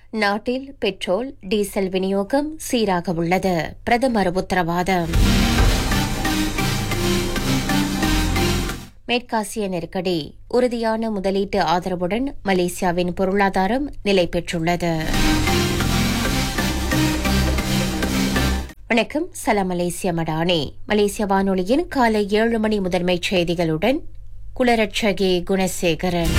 நாட்டில் petrol diesel விநியோகம் சீராக உள்ளது பிரதமர் உத்தரவாதம் மேற்காசிய நெருக்கடி உறுதியான முதலீட்டு ஆதரவுடன் மலேசியாவின் பொருளாதாரம் நிலை பெற்றுள்ளது வணக்கம் சலாம் மலேசிய மடானே மலேசிய வானொலியின் காலை ஏழு மணி முதன்மைச் செய்திகளுடன் குலரட்சகி குணசேகரன்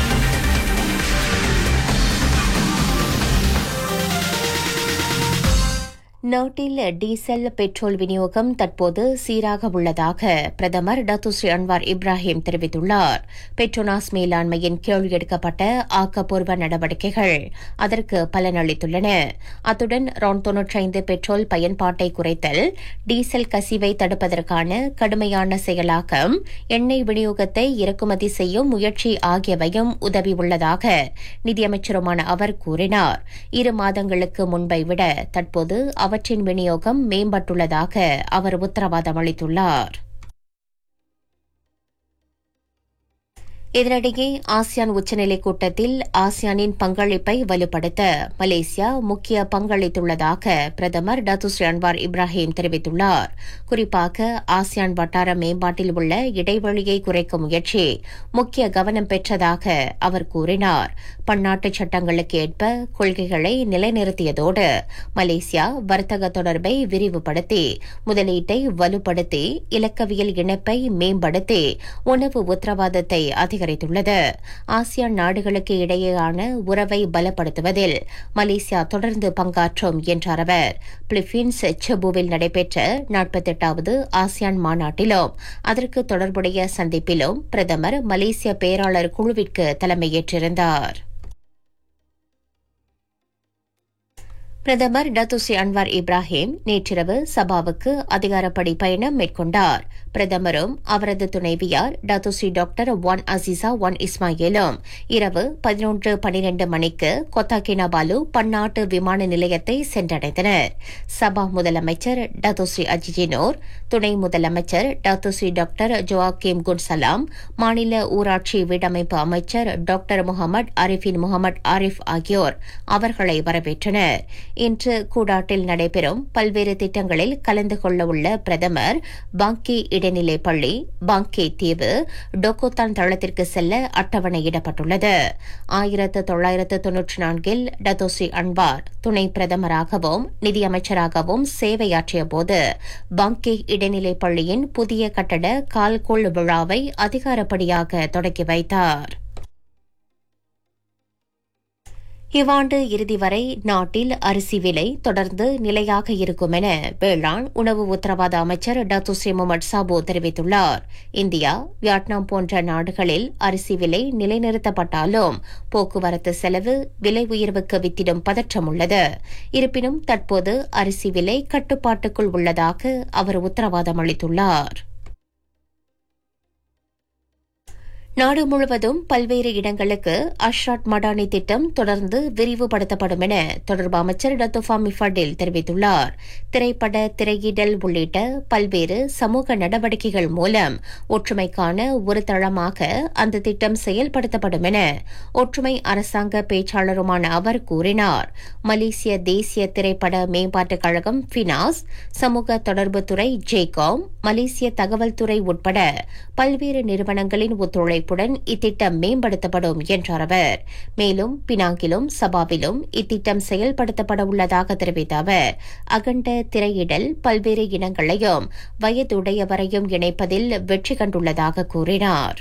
நாட்டில் டீசல் பெட்ரோல் விநியோகம் தற்போது சீராக உள்ளதாக பிரதமர் டத்துஸ்ரீ அன்வார் இப்ராஹிம் தெரிவித்துள்ளார் பெட்ரோனாஸ் மேலாண்மையின் கீழ் எடுக்கப்பட்ட ஆக்கப்பூர்வ நடவடிக்கைகள் அதற்கு பலனளித்துள்ளன அத்துடன் ரான் தொன்னூற்றைந்து பெட்ரோல் பயன்பாட்டை குறைத்தல் டீசல் கசிவை தடுப்பதற்கான கடுமையான செயலாக்கம் எண்ணெய் விநியோகத்தை இறக்குமதி செய்யும் முயற்சி ஆகியவையும் உதவியுள்ளதாக நிதியமைச்சருமான அவர் கூறினார் இரு மாதங்களுக்கு முன்பை விட தற்போது அவற்றின் விநியோகம் மேம்பட்டுள்ளதாக அவர் உத்தரவாதம் அளித்துள்ளார் இதனிடையே ஆசியான் உச்சநிலை கூட்டத்தில் ஆசியானின் பங்களிப்பை வலுப்படுத்த மலேசியா முக்கிய பங்களித்துள்ளதாக பிரதமர் டத்துஸ்ரீ அன்வார் இப்ராஹிம் தெரிவித்துள்ளார் குறிப்பாக ஆசியான் வட்டார மேம்பாட்டில் உள்ள இடைவெளியை குறைக்கும் முயற்சி முக்கிய கவனம் பெற்றதாக அவர் கூறினார் பன்னாட்டு சட்டங்களுக்கு ஏற்ப கொள்கைகளை நிலைநிறுத்தியதோடு மலேசியா வர்த்தக தொடர்பை விரிவுபடுத்தி முதலீட்டை வலுப்படுத்தி இலக்கவியல் இணைப்பை மேம்படுத்தி உணவு உத்தரவாதத்தை அதிகரித்துள்ளது ஆசியான் நாடுகளுக்கு இடையேயான உறவை பலப்படுத்துவதில் மலேசியா தொடர்ந்து பங்காற்றும் என்றார் அவர் பிலிப்பீன்ஸ் செபுவில் நடைபெற்ற நாற்பத்தெட்டாவது ஆசியான் மாநாட்டிலும் அதற்கு தொடர்புடைய சந்திப்பிலும் பிரதமர் மலேசிய பேராளர் குழுவிற்கு தலைமையேற்றிருந்தார் பிரதமர் டத்துஸ்ரீ அன்வார் இப்ராஹிம் நேற்றிரவு சபாவுக்கு அதிகாரப்படி பயணம் மேற்கொண்டார் பிரதமரும் அவரது துணைவியார் Datuk Seri doctor Wan Azizah Wan இஸ்மாயிலும் இரவு பதினொன்று பனிரெண்டு மணிக்கு கொத்தாகினாபாலு பன்னாட்டு விமான நிலையத்தை சென்றடைந்தனர் சபா முதலமைச்சர் டத்துஸ்ரீ அஜிஜினோர் துணை முதலமைச்சர் டத்துஸ்ரீ டாக்டர் ஜோவாக்கிம் குன்சலாம் மாநில ஊராட்சி வீடமைப்பு அமைச்சர் doctor Mohamed Arifin Mohamed Arif ஆகியோர் அவர்களை வரவேற்றனர் இன்று கூடாட்டில் நடைபெறும் பல்வேறு திட்டங்களில் கலந்து கொள்ள உள்ள பிரதமர் பாங்கி இடைநிலை பள்ளி பாங்கி தீவு டோகோத்தான் தளத்திற்கு செல்ல அட்டவணையிடப்பட்டுள்ளது ஆயிரத்து தொள்ளாயிரத்து தொன்னூற்றி நான்கில் டத்தோசி அன்வார் துணை பிரதமராகவும் நிதியமைச்சராகவும் சேவையாற்றிய போது பாங்கி இடைநிலை பள்ளியின் புதிய கட்டட கால்கோள் விழாவை அதிகாரப்படியாக தொடங்கி வைத்தார் இவ்வாண்டு இறுதி வரை நாட்டில் அரிசி விலை தொடர்ந்து நிலையாக இருக்கும் என வேளாண் உணவு உத்தரவாத அமைச்சர் டத்துஸ்ரீ முகமது சாபு தெரிவித்துள்ளார் இந்தியா வியட்நாம் போன்ற நாடுகளில் அரிசி விலை நிலைநிறுத்தப்பட்டாலும் போக்குவரத்து செலவு விலை உயர்வுக்கு வித்திடும் பதற்றம் உள்ளது இருப்பினும் தற்போது அரிசி விலை கட்டுப்பாட்டுக்குள் உள்ளதாக அவர் உத்தரவாதம் அளித்துள்ளார் நாடு முழுவதும் பல்வேறு இடங்களுக்கு அஷ்ராட் மடானி திட்டம் தொடர்ந்து விரிவுபடுத்தப்படும் என தொடர்பு அமைச்சர் டத்தோஃபாமி ஃபடில் தெரிவித்துள்ளார் திரைப்பட திரையிடல் உள்ளிட்ட பல்வேறு சமூக நடவடிக்கைகள் மூலம் ஒற்றுமைக்கான ஒரு தளமாக அந்த திட்டம் செயல்படுத்தப்படும் என ஒற்றுமை அரசாங்க பேச்சாளருமான அவர் கூறினார் மலேசிய தேசிய திரைப்பட மேம்பாட்டுக் கழகம் ஃபினாஸ் சமூக தொடர்புத்துறை ஜேகாம் மலேசிய தகவல் துறை உட்பட பல்வேறு நிறுவனங்களின் ஒத்துழைப்பு ஒத்துழைப்புடன் இத்திட்டம் மேம்படுத்தப்படும் என்றார் அவர் மேலும் பினாங்கிலும் சபாவிலும் இத்திட்டம் செயல்படுத்தப்பட உள்ளதாக தெரிவித்த அவர் அகண்ட திரையிடல் பல்வேறு இனங்களையும் வயதுடையவரையும் இணைப்பதில் வெற்றி கண்டுள்ளதாக கூறினார்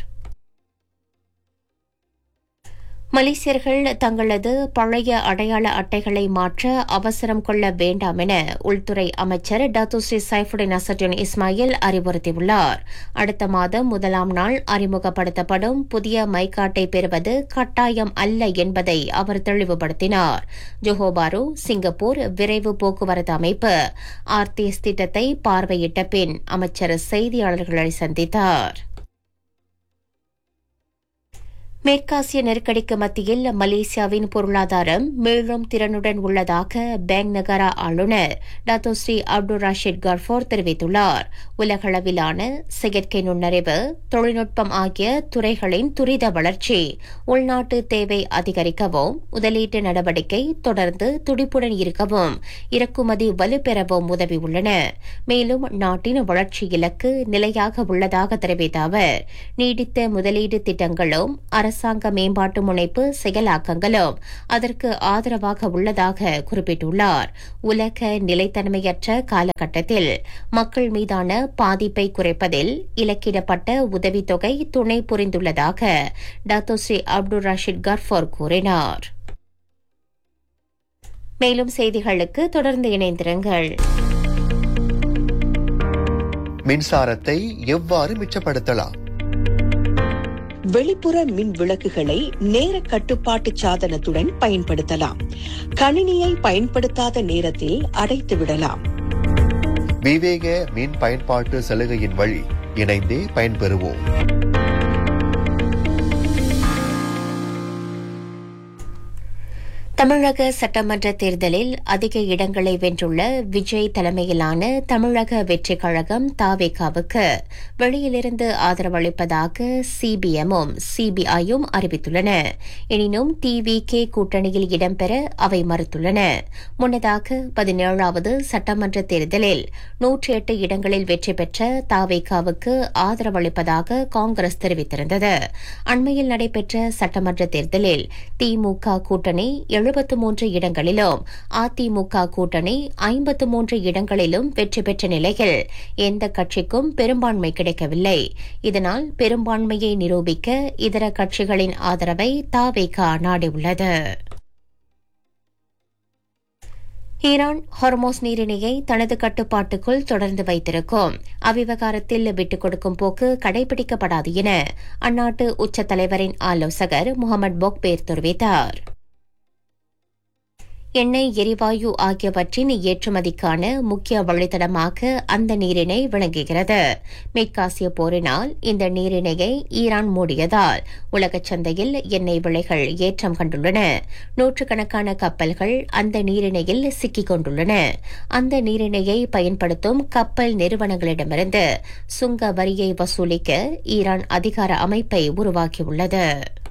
மலேசியர்கள் தங்களது பழைய அடையாள அட்டைகளை மாற்ற அவசரம் கொள்ள வேண்டாம் என உள்துறை அமைச்சர் டாத்துஸ்ரீ சைஃபுடின் அசட்டுன் இஸ்மாயில் அறிவுறுத்தியுள்ளார் அடுத்த மாதம் முதலாம் நாள் அறிமுகப்படுத்தப்படும் புதிய மைகாட்டை பெறுவது கட்டாயம் அல்ல என்பதை அவர் தெளிவுபடுத்தினார் ஜொஹோபாரு சிங்கப்பூர் விரைவு போக்குவரத்து அமைப்பு ஆர்டிஎஸ் திட்டத்தை பார்வையிட்ட பின் அமைச்சர் செய்தியாளர்களை சந்தித்தார் மேற்காசிய நெருக்கடிக்கு மத்தியில் மலேசியாவின் பொருளாதாரம் மேலும் திறனுடன் உள்ளதாக பேங் நகரா ஆளுநர் Dato Sri Abdul Rasheed Ghaffour தெரிவித்துள்ளார் உலகளவிலான செயற்கை நுண்ணறிவு தொழில்நுட்பம் ஆகிய துறைகளின் துரித வளர்ச்சி உள்நாட்டு தேவை அதிகரிக்கவும் முதலீட்டு நடவடிக்கை தொடர்ந்து துடிப்புடன் இருக்கவும் இறக்குமதி வலுப்பெறவும் உதவியுள்ளன மேலும் நாட்டின் வளர்ச்சி இலக்கு நிலையாக உள்ளதாக தெரிவித்த அவர் நீடித்த முதலீடு திட்டங்களும் அரசாங்க மேம்பாட்டு முனைப்பு செயலாக்கங்களும் அதற்கு ஆதரவாக உள்ளதாக குறிப்பிட்டுள்ளார் உலக நிலைத்தன்மையற்ற காலகட்டத்தில் மக்கள் மீதான பாதிப்பை குறைப்பதில் இலக்கிடப்பட்ட உதவித்தொகை துணை புரிந்துள்ளதாக Dato Sri Abdul Rasheed Ghaffour கூறினார் மேலும் செய்திகளுக்கு தொடர்ந்து இணைந்திருங்கள் மின்சாரத்தை எவ்வாறு மிச்சப்படுத்தலாம் வெளிப்புற மின் விளக்குகளை நேர கட்டுப்பாட்டு சாதனத்துடன் பயன்படுத்தலாம் கணினியை பயன்படுத்தாத நேரத்தில் அடைத்து விடலாம் விவேக மின் பயன்பாட்டு சலுகையின் வழி இணைந்தே பயன்பெறுவோம் தமிழக சட்டமன்ற தேர்தலில் அதிக இடங்களை வென்றுள்ள விஜய் தலைமையிலான தமிழக வெற்றிக் கழகம் தாவேகாவுக்கு வெளியிலிருந்து ஆதரவளிப்பதாக சிபிஎம்மும் சிபிஐயும் அறிவித்துள்ளன எனினும் டிவிகே கூட்டணியில் இடம்பெற அவை மறுத்துள்ளன முன்னதாக பதினேழாவது சட்டமன்ற தேர்தலில் நூற்றி எட்டு இடங்களில் வெற்றி பெற்ற தாவேகாவுக்கு ஆதரவளிப்பதாக காங்கிரஸ் தெரிவித்திருந்தது அண்மையில் நடைபெற்ற சட்டமன்ற தேர்தலில் திமுக கூட்டணி எழுபத்து மூன்று இடங்களிலும் அதிமுக கூட்டணி ஐம்பத்து மூன்று இடங்களிலும் வெற்றி பெற்ற நிலையில் எந்த கட்சிக்கும் பெரும்பான்மை கிடைக்கவில்லை இதனால் பெரும்பான்மையை நிரூபிக்க இதர கட்சிகளின் ஆதரவை தாவேகா நாடியுள்ளது ஈரான் ஹார்மோஸ் நீரிணையை தனது கட்டுப்பாட்டுக்குள் தொடர்ந்து வைத்திருக்கும் அவ்விவகாரத்தில் விட்டுக் கொடுக்கும் போக்கு கடைபிடிக்கப்படாது என அந்நாட்டு உச்ச தலைவரின் ஆலோசகர் முகமது பொக்பேர் தெரிவித்தார் எண்ணெய் எரிவாயு ஆகியவற்றின் ஏற்றுமதிக்கான முக்கிய வழித்தடமாக அந்த நீரிணை விளங்குகிறது மேற்காசிய போரினால் இந்த நீரிணையை ஈரான் மூடியதால் உலகச் சந்தையில் எண்ணெய் விலைகள் ஏற்றம் கண்டுள்ளன நூற்றுக்கணக்கான கப்பல்கள் அந்த நீரிணையில் சிக்கிக் கொண்டுள்ளன அந்த நீரிணையை பயன்படுத்தும் கப்பல் நிறுவனங்களிடமிருந்து சுங்க வரியை வசூலிக்க ஈரான் அதிகார அமைப்பை உருவாக்கியுள்ளது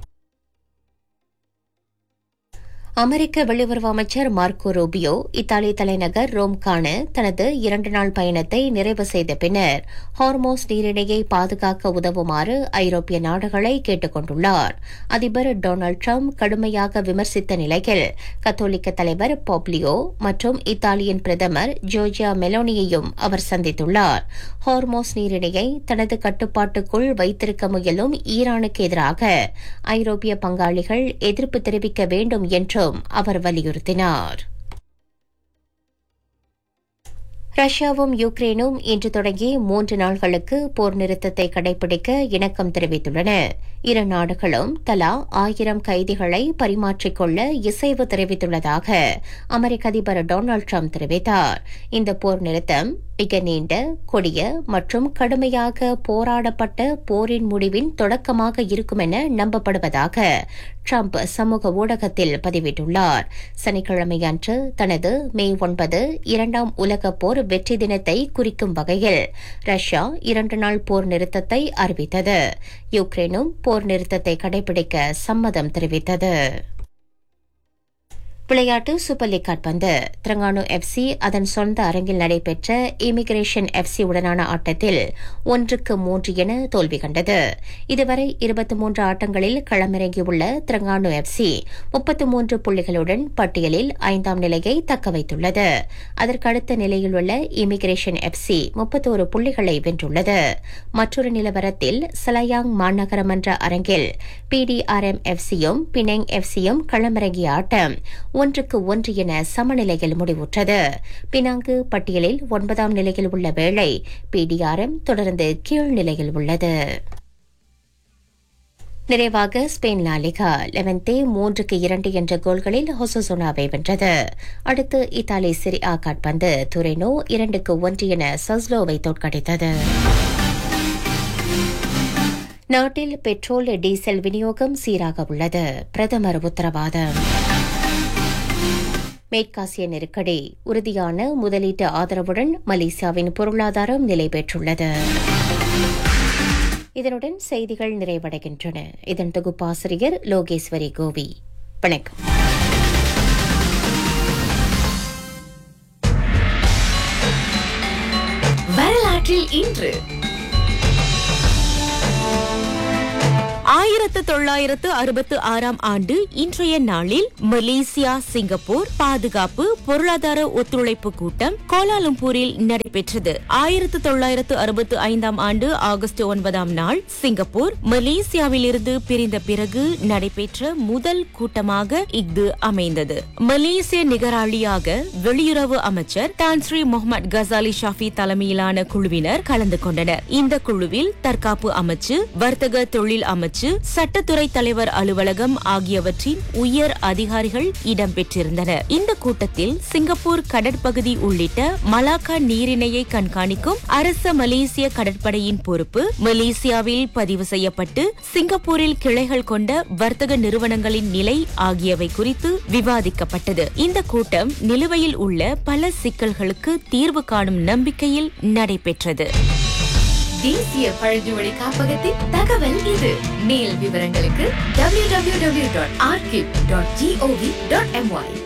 அமெரிக்க வெளியுறவு அமைச்சர் மார்க்கோ ரூபியோ இத்தாலி தலைநகர் ரோம்கான தனது இரண்டு நாள் பயணத்தை நிறைவு செய்த பின்னர் ஹார்மோஸ் நீரிணையை பாதுகாக்க உதவுமாறு ஐரோப்பிய நாடுகளை கேட்டுக் கொண்டுள்ளார் அதிபர் டொனால்டு டிரம்ப் கடுமையாக விமர்சித்த நிலையில் கத்தோலிக்க தலைவர் போப்லியோ மற்றும் இத்தாலியின் பிரதமர் ஜோர்ஜியா மெலோனியையும் அவர் சந்தித்துள்ளார் ஹார்மோஸ் நீரிணையை தனது கட்டுப்பாட்டுக்குள் வைத்திருக்க முயலும் ஈரானுக்கு எதிராக ஐரோப்பிய பங்காளிகள் எதிர்ப்பு தெரிவிக்க வேண்டும் என்றும் அவர் வலியுறுத்தினார் ரஷ்யாவும் யுக்ரைனும் இன்று தொடங்கி மூன்று நாள்களுக்கு போர் நிறுத்தத்தை கடைபிடிக்க இணக்கம் தெரிவித்துள்ளன இரு நாடுகளும் தலா ஆயிரம் கைதிகளை பரிமாற்றிக் கொள்ள இசைவு தெரிவித்துள்ளதாக அமெரிக்க அதிபர் டொனால்டு ட்ரம்ப் தெரிவித்தார் இந்த போர் நிறுத்தம் மிக நீண்ட கொடிய மற்றும் கடுமையாக போராடப்பட்ட போரின் முடிவின் தொடக்கமாக இருக்கும் என நம்பப்படுவதாக ட்ரம்ப் சமூக ஊடகத்தில் பதிவிட்டுள்ளார் சனிக்கிழமையன்று தனது மே ஒன்பது இரண்டாம் உலக போர் வெற்றி தினத்தை குறிக்கும் வகையில் ரஷ்யா இரண்டு நாள் போர் நிறுத்தத்தை அறிவித்தது யுக்ரைனும் போர் நிறுத்தத்தை கடைபிடிக்க சம்மதம் தெரிவித்தது விளையாட்டு சூப்பர் லீக் கால்பந்து திரங்கானு எஃப்சி அதன் சொந்த அரங்கில் நடைபெற்ற இமிகிரேஷன் எஃப்சி உடனான ஆட்டத்தில் ஒன்றுக்கு மூன்று என தோல்வி கண்டது இதுவரை இருபத்தி மூன்று ஆட்டங்களில் களமிறங்கியுள்ள திரங்கானு எஃப்சி முப்பத்து மூன்று புள்ளிகளுடன் பட்டியலில் ஐந்தாம் நிலையை தக்க வைத்துள்ளது அதற்கடுத்த நிலையில் உள்ள இமிகிரேஷன் எஃப்சி முப்பத்தோரு புள்ளிகளை வென்றுள்ளது மற்றொரு நிலவரத்தில் சலயாங் மாநகரமன்ற அரங்கில் பிடிஆர்எம் எஃப்சியும் பினெங் எஃப்சியும் களமிறங்கிய ஆட்டம் ஒன்றுக்கு ஒன்று என சமநிலையில் முடிவுற்றது பினாங்கு பட்டியலில் ஒன்பதாம் நிலையில் உள்ள வேளை பிடிஆர்எம் தொடர்ந்து கீழ்நிலையில் உள்ளது நிறைவாக ஸ்பெயின் லாலிகா லெவன்தே மூன்றுக்கு இரண்டு என்ற கோல்களில் ஹொசோசோனாவை வென்றது அடுத்து இத்தாலி சிரி ஆ காட்பந்து துரைனோ இரண்டுக்கு ஒன்று என சஸ்லோவை தோற்கடித்தது நாட்டில் பெட்ரோல் டீசல் விநியோகம் சீராக உள்ளது பிரதமர் உத்தரவாதம் மேற்காசிய நெருக்கடி உறுதியான முதலீட்டு ஆதரவுடன் மலேசியாவின் பொருளாதாரம் நிலை பெற்றுள்ளது இதனுடன் செய்திகள் நிறைவடைகின்றன இதன் தொகுப்பாசிரியர் லோகேஸ்வரி கோவி வணக்கம் வரலாற்றில் இன்று ஆயிரத்து தொள்ளாயிரத்து அறுபத்து ஆறாம் ஆண்டு இன்றைய நாளில் மலேசியா சிங்கப்பூர் பாதுகாப்பு பொருளாதார ஒத்துழைப்பு கூட்டம் கோலாலம்பூரில் நடைபெற்றது ஆயிரத்து தொள்ளாயிரத்து அறுபத்து ஐந்தாம் ஆண்டு ஆகஸ்ட் ஒன்பதாம் நாள் சிங்கப்பூர் மலேசியாவிலிருந்து பிரிந்த பிறகு நடைபெற்ற முதல் கூட்டமாக இஃது அமைந்தது மலேசிய நிகராளியாக வெளியுறவு அமைச்சர் தான் ஸ்ரீ முகமது கசாலி ஷாஃபி தலைமையிலான குழுவினர் கலந்து கொண்டனர் இந்த குழுவில் தற்காப்பு அமைச்சு வர்த்தக தொழில் அமைச்சு சட்டத்துறை தலைவர் அலுவலகம் ஆகியவற்றின் உயர் அதிகாரிகள் இடம்பெற்றிருந்தனர் இந்த கூட்டத்தில் சிங்கப்பூர் கடற்பகுதி உள்ளிட்ட மலாக்கா நீரிணையை கண்காணிக்கும் அரச மலேசிய கடற்படையின் பொறுப்பு மலேசியாவில் பதிவு செய்யப்பட்டு சிங்கப்பூரில் கிளைகள் கொண்ட வர்த்தக நிறுவனங்களின் நிலை ஆகியவை குறித்து விவாதிக்கப்பட்டது இந்த கூட்டம் நிலுவையில் உள்ள பல சிக்கல்களுக்கு தீர்வு காணும் நம்பிக்கையில் நடைபெற்றது தேசிய பழங்குடி காப்பகத்தின் தகவல் இது மேல் விவரங்களுக்கு www.archive.gov.my